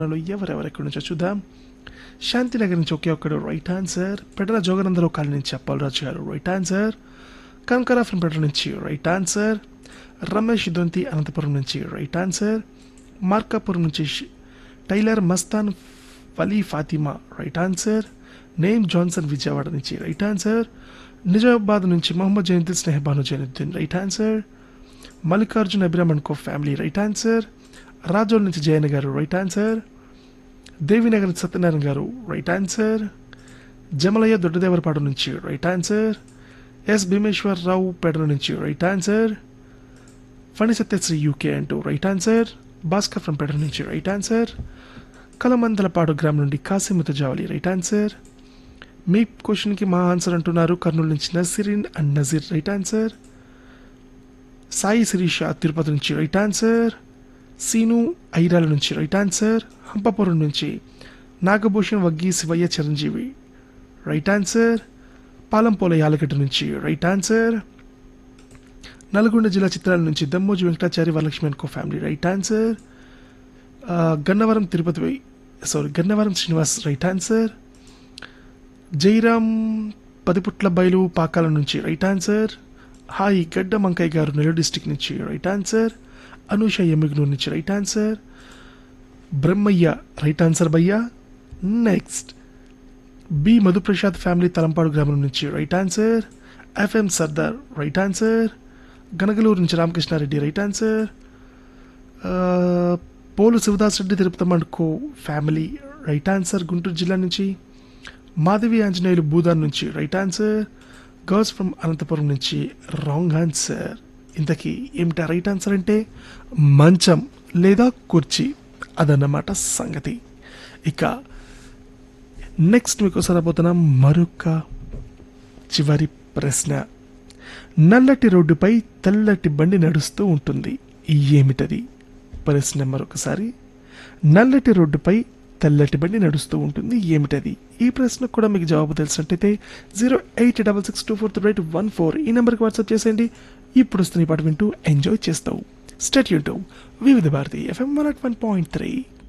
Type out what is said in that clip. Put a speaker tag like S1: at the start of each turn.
S1: లో ఎవరెవరెక్కడి నుంచో చూద్దాం శాంతినగర్ నుంచి ఒకే ఒక్కడు రైట్ ఆన్సర్ పెడల జోగనందలో కాలనీ నుంచి అప్పలరాజు గారు రైట్ ఆన్సర్ కంకరా ఫ్రమ్ పెడల నుంచి రైట్ ఆన్సర్ రమేష్ దొంతి అనంతపురం నుంచి రైట్ ఆన్సర్ మార్కాపురం నుంచి ష్- tailor Mastan Vali Fatima right answer name Johnson Vijayawada నుంచి రైట్ ఆన్సర్ నిజామాబాద్ నుంచి Mohammed Zainuddin Snehabanu Zainuddin right answer Mallikarjun Abhiraman co family right answer Razole నుంచి జయన్ గారు రైట్ ఆన్సర్ దేవినగర్ సత్యనారాయణ గారు రైట్ ఆన్సర్ జమలయ్య దొడ్డదేవరపాడు నుంచి right answer S Bhimeshwar Rao Peda నుంచి right answer Phani Satyasri UK అంటూ right answer Bhaskar from Peda నుంచి రైట్ ఆన్సర్ కలమందలపాడు గ్రామం నుండి కాసిమత జావలి రైట్ ఆన్సర్ మీ క్వశ్చన్కి మా ఆన్సర్ అంటున్నారు కర్నూలు నుంచి Nasreen and Nazeer right answer Sai Sirisha Tirupati నుంచి రైట్ ఆన్సర్ సీను ఐరాల నుంచి రైట్ ఆన్సర్ హంపపురం నుంచి నాగభూషణ్ వగ్గి శివయ్య చిరంజీవి రైట్ ఆన్సర్ పాలంపోల యాలగడ్డ నుంచి రైట్ ఆన్సర్ నల్గొండ జిల్లా చిత్రాల నుంచి దమ్మోజి వెంకటాచారి వరలక్ష్మి అనుకో ఫ్యామిలీ రైట్ ఆన్సర్ ఆ, Gannavaram Tirupati sorry Gannavaram Srinivas right answer Jairam Padiputla బయలు పాకాల నుంచి right answer hi Gadda Mankayya garu Nellore district నుంచి రైట్ ఆన్సర్ అనూష ఎమ్మిగ్నూర్ నుంచి right answer Brahmayya right answer భయ్య next B Madhuprasad family Talampadu గ్రామం నుంచి right answer FM Sardar right answer Ganagaluru నుంచి రామకృష్ణారెడ్డి రైట్ ఆన్సర్ ఆ, Polu Shivadas Reddy Tirupati co family right answer Guntur జిల్లా నుంచి మాధవి ఆంజనేయులు భూదాన్ నుంచి right answer girls from Anantapuram నుంచి రాంగ్ ఆన్సర్ ఇంతకీ ఏమిటా రైట్ ఆన్సర్ అంటే మంచం లేదా కుర్చీ అదన్నమాట సంగతి ఇక నెక్స్ట్ మీకు సరబోతున్న మరొక చివరి ప్రశ్న నల్లటి రోడ్డుపై తెల్లటి బండి నడుస్తూ ఉంటుంది ఏమిటది ప్రశ్న మరొకసారి నల్లటి రోడ్డుపై తెల్లటి బండి నడుస్తూ ఉంటుంది ఏమిటది ఈ ప్రశ్నకు కూడా మీకు జవాబు తెలిసినట్టయితే zero eight double six two four three one four ఈ నెంబర్కి వాట్సాప్ చేసేయండి ఇప్పుడు వస్తున్న ఈ పాట వింటూ ఎంజాయ్ చేస్తావు state YouTube Vividh Bharati FM one one point three